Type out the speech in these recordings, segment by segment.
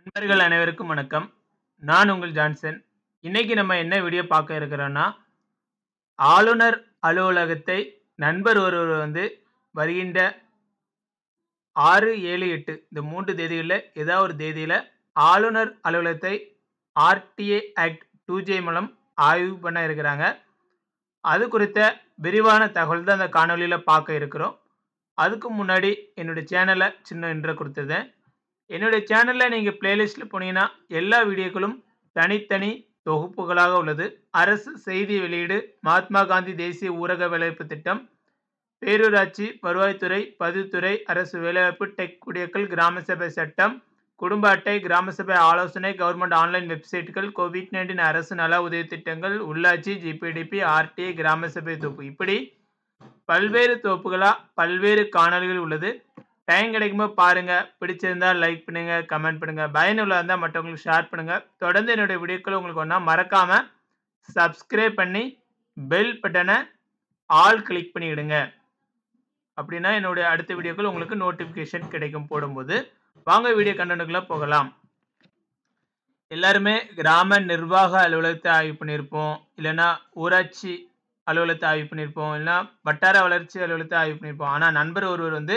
நண்பர்கள் அனைவருக்கும் வணக்கம். நான் உங்கள் ஜான்சன். இன்னைக்கு நம்ம என்ன வீடியோ பார்க்க இருக்கிறோம்னா, ஆளுநர் அலுவலகத்தை நண்பர் ஒருவர் வந்து வருகின்ற 6, 7, 8 இந்த 3 தேதிகள்ல ஏதாவது ஒரு தேதியில ஆளுநர் அலுவலகத்தை ஆர்டிஏ ஆக்ட் 2ஜே மூலம் ஆய்வு பண்ண இருக்கிறாங்க. அது குறித்த விரிவான தகவல் தான் இந்த காணொளியில பார்க்க இருக்கிறோம். அதுக்கு முன்னாடி என்னுடைய சேனல சின்ன இன்ட்ரோ குடுத்துருந்தேன். என்னுடைய சேனல்ல நீங்க பிளேலிஸ்ட்ல போனீங்கன்னா, எல்லா வீடியோக்களும் தனித்தனி தொகுப்புகளாக உள்ளது. அரசு செய்தி வெளியீடு, மகாத்மா காந்தி தேசிய ஊரக வேலைவாய்ப்பு திட்டம், பேரூராட்சி, வருவாய்த்துறை, பதிவுத்துறை, அரசு வேலைவாய்ப்பு, டெக் குடியக்கல், கிராம சபை சட்டம், குடும்ப அட்டை, கிராம சபை ஆலோசனை, கவர்ன்மெண்ட் ஆன்லைன் வெப்சைட்கள், கோவிட்-19 அரசு நல உதவி திட்டங்கள், உள்ளாட்சி, ஜிபிடிபி, ஆர்டிஏ, கிராம சபை தொகுப்பு இப்படி பல்வேறு தொகுப்புகளா பல்வேறு காணொளிகள் உள்ளது. டைம் கிடைக்கும்போது பாருங்க. பிடிச்சிருந்தா லைக் பண்ணுங்க, கமெண்ட் பண்ணுங்க. பயனுள்ளதா இருந்தா மற்றவங்களுக்கு ஷேர் பண்ணுங்க. தொடர்ந்து என்னுடைய வீடியோக்கள் உங்களுக்கு வேணும்னா மறக்காம சப்ஸ்கிரைப் பண்ணி பெல் பட்டன ஆல் கிளிக் பண்ணிடுங்க. அப்படின்னா என்னுடைய அடுத்த வீடியோக்கள் உங்களுக்கு நோட்டிஃபிகேஷன் கிடைக்கும் போடும்போது. வாங்க வீடியோ கன்டென்ட்க்குள்ள போகலாம். எல்லாருமே கிராம நிர்வாக அலுவலகத்தை ஆய்வு பண்ணியிருப்போம். இல்லன்னா ஊராட்சி அலுவலகத்தை ஆய்வு பண்ணியிருப்போம். இல்லன்னா வட்டார வளர்ச்சி அலுவலகத்தை ஆய்வு பண்ணியிருப்போம். ஆனா நண்பர் ஒருவர் வந்து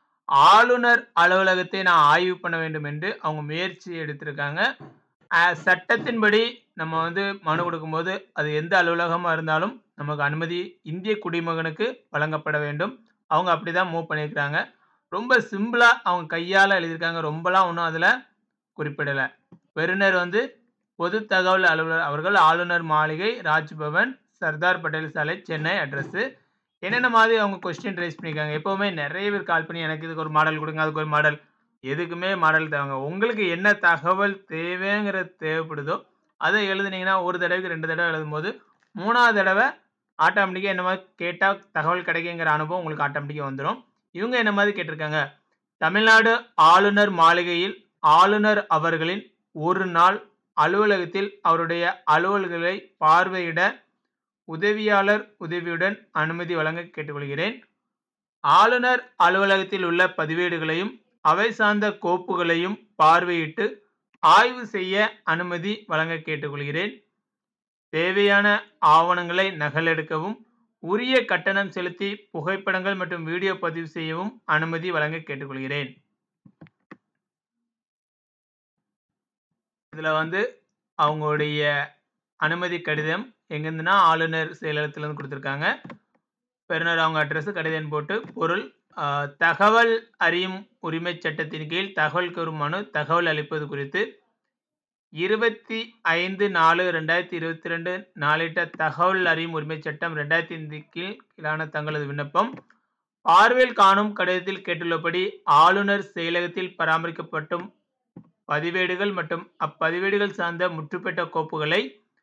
ஆளுநர் அலுவலகத்தை நான் ஆய்வு பண்ண வேண்டும் என்று அவங்க முயற்சி எடுத்திருக்காங்க. அ சட்டத்தின்படி நம்ம வந்து மனு கொடுக்கும்போது, அது எந்த அலுவலகமா இருந்தாலும் நமக்கு அனுமதி இந்திய குடிமகனுக்கு வழங்கப்பட வேண்டும். அவங்க அப்படிதான் மூவ் பண்ணியிருக்காங்க. ரொம்ப சிம்பிளா அவங்க கையால எழுதியிருக்காங்க. ரொம்பலாம் ஒண்ணும் அதுல குறிப்பிடல. பெறுநர் வந்து பொது தகவல் அலுவலர் அவர்கள், ஆளுநர் மாளிகை, ராஜ்பவன், சர்தார் பட்டேல் சாலை, சென்னை அட்ரஸ். என்னென்ன மாதிரி அவங்க கொஸ்டின் ரைஸ் பண்ணியிருக்காங்க. எப்பவுமே நெறைய பேர் கால் பண்ணி எனக்கு இதுக்கு ஒரு மாடல் குடுங்க, அதுக்கு ஒரு மாடல். எதுக்குமே மாடல் தேவைங்க. உங்களுக்கு என்ன தகவல் தேவைங்கிறது தேவைப்படுதோ, அத எழுதுனீங்கன்னா, ஒரு தடவைக்கு 2 தடவ எழுதும்போது, 3வது தடவ ஆட்டோமேட்டிக்கா என்ன மாரி கேட்டா தகவல் கிடைக்குங்கிற அனுபவம் உங்களுக்கு ஆட்டோமேட்டிக்கா வந்துரும். இவங்க என்ன மாரி கேட்டிருக்காங்க. தமிழ்நாடு ஆளுநர் மாளிகையில் ஆளுநர் அவர்களின் ஒரு நாள் அலுவலகத்தில் அவருடைய அலுவல்களை பார்வையிட உதவியாளர் உதவியுடன் அனுமதி வழங்க கேட்டுக்கொள்கிறேன். ஆளுநர் அலுவலகத்தில் உள்ள பதிவேடுகளையும், அவை சார்ந்த கோப்புகளையும் பார்வையிட்டு ஆய்வு செய்ய அனுமதி வழங்க கேட்டுக்கொள்கிறேன். தேவையான ஆவணங்களை நகலெடுக்கவும், உரிய கட்டணம் செலுத்தி புகைப்படங்கள் மற்றும் வீடியோ பதிவு செய்யவும் அனுமதி வழங்க கேட்டுக்கொள்கிறேன். இதுல வந்து அவங்களுடைய அனுமதி கடிதம் எங்கேருந்துன்னா, ஆளுநர் செயலகத்திலிருந்து குடுத்திருக்காங்க. பெறுநர் அவங்க அட்ரஸ், கடித எண் போட்டு, பொருள் அ தகவல் அறியும் உரிமைச் சட்டத்தின் கீழ் தகவல் கோரும் மனு தகவல் அளிப்பது குறித்து 25/4/2022 நாளிட்ட தகவல் அறியும் உரிமைச் சட்டம் 2005 கீழ் கீழான தங்களது விண்ணப்பம் பார்வையில் காணும் கடிதத்தில் கேட்டுள்ளபடி ஆளுநர் செயலகத்தில் பராமரிக்கப்படும் பதிவேடுகள் மற்றும் அப்பதிவேடுகள் சார்ந்த முற்றுப்பெற்ற கோப்புகளை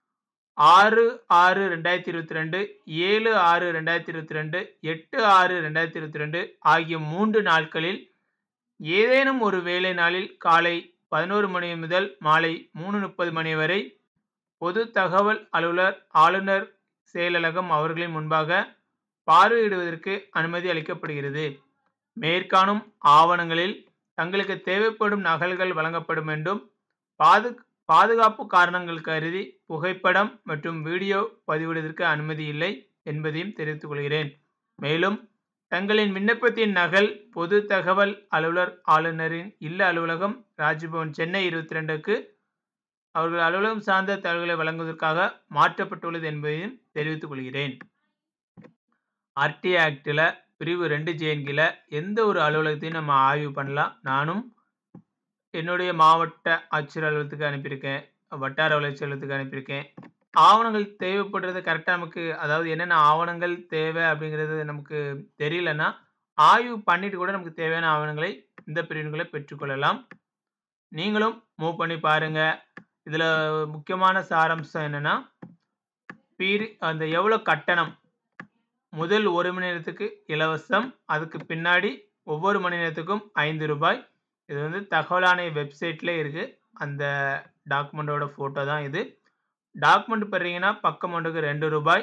6/6/2022, 7/6/2022, 8/6/2022 ஆகிய 3 நாட்களில் ஏதேனும் ஒரு வேலை நாளில் காலை 11 மணி முதல் மாலை 3:30 மணி வரை பொது தகவல் அலுவலர், ஆளுநர் செயலகம் அவர்களின் முன்பாக பார்வையிடுவதற்கு அனுமதி அளிக்கப்படுகிறது. மேற்காணும் ஆவணங்களில் தங்களுக்கு தேவைப்படும் நகல்கள் வழங்கப்படும் என்றும், பாது பாதுகாப்பு காரணங்கள் கருதி புகைப்படம் மற்றும் வீடியோ பதிவிடுவதற்கு அனுமதி இல்லை என்பதையும் தெரிவித்துக் கொள்கிறேன். மேலும் தங்களின் விண்ணப்பத்தின் நகல் பொது தகவல் அலுவலர், ஆளுநரின் இல்ல அலுவலகம், ராஜ்பவன், சென்னை 22க்கு அவர்கள் அலுவலகம் சார்ந்த தகவல்களை வழங்குவதற்காக மாற்றப்பட்டுள்ளது என்பதையும் தெரிவித்துக் கொள்கிறேன். ஆர்டிஏ ஆக்ட்ல பிரிவு 2ஜேயின் கீழ எந்த ஒரு அலுவலகத்தையும் நம்ம ஆய்வு பண்ணலாம். நானும் என்னுடைய மாவட்ட ஆட்சியர் அலுவலகத்துக்கு அனுப்பியிருக்கேன். வட்டார வளர்ச்சி அலுவலகத்துக்கு அனுப்பியிருக்கேன். ஆவணங்கள் தேவைப்படுறது கரெக்ட்டா நமக்கு அதாவது என்னென்ன ஆவணங்கள் தேவை அப்படிங்கிறது நமக்கு தெரியலன்னா, ஆய்வு பண்ணிட்டு கூட நமக்கு தேவையான ஆவணங்களை இந்த பிரிவின்கள பெற்றுக்கொள்ளலாம். நீங்களும் மூவ் பண்ணி பாருங்க. இதுல முக்கியமான சாராம்சம் என்னன்னா, பீரி அந்த எவ்வளோ கட்டணம். முதல் 1 மணி நேரத்துக்கு இலவசம். அதுக்கு பின்னாடி ஒவ்வொரு மணி நேரத்துக்கும் ரூ. 5 இது வந்து தகவல் ஆணைய வெப்சைட்ல இருக்கு. அந்த டாக்குமெண்டோட ஃபோட்டோ தான் இது. டாக்குமெண்ட் பெறீங்கன்னா பக்கம் ஒன்றுக்கு ரூ. 2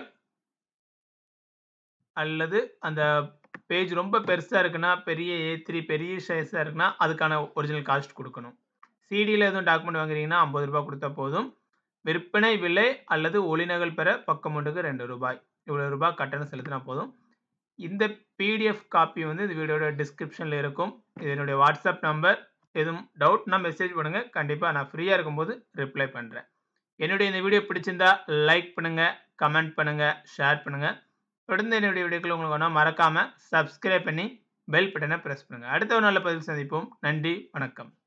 அல்லது அந்த பேஜ் ரொம்ப பெருசா இருக்குன்னா, பெரிய ஏ3 பெரிய சைஸா இருக்குன்னா, அதுக்கான ஒரிஜினல் காஸ்ட் குடுக்கணும். சிடியில் எதுவும் டாக்குமெண்ட் வாங்குறீங்கன்னா ஐம்பது ரூபாய் கொடுத்தா போதும் விற்பனை விலை அல்லது ஒளிநகல் பெற பக்கம் ஒன்றுக்கு ரெண்டு ரூபாய் இவ்வளோ ரூபாய் கட்டணம் செலுத்தினா போதும் இந்த பிடிஎஃப் காப்பி வந்து இந்த வீடியோட டிஸ்கிரிப்ஷனில் இருக்கும் இதனுடைய வாட்ஸ்அப் நம்பர் எதுவும் டவுட்னா மெசேஜ் பண்ணுங்கள் கண்டிப்பாக நான் ஃப்ரீயாக இருக்கும்போது ரிப்ளை பண்ணுறேன் என்னுடைய இந்த வீடியோ பிடிச்சிருந்தா லைக் பண்ணுங்கள் கமெண்ட் பண்ணுங்கள் ஷேர் பண்ணுங்கள் தொடர்ந்து என்னுடைய வீடியோக்கள் உங்களுக்கு வேணால் மறக்காமல் சப்ஸ்கிரைப் பண்ணி பெல் பட்டனை ப்ரெஸ் பண்ணுங்கள் அடுத்த ஒரு நல்ல பதிவு சந்திப்போம் நன்றி வணக்கம்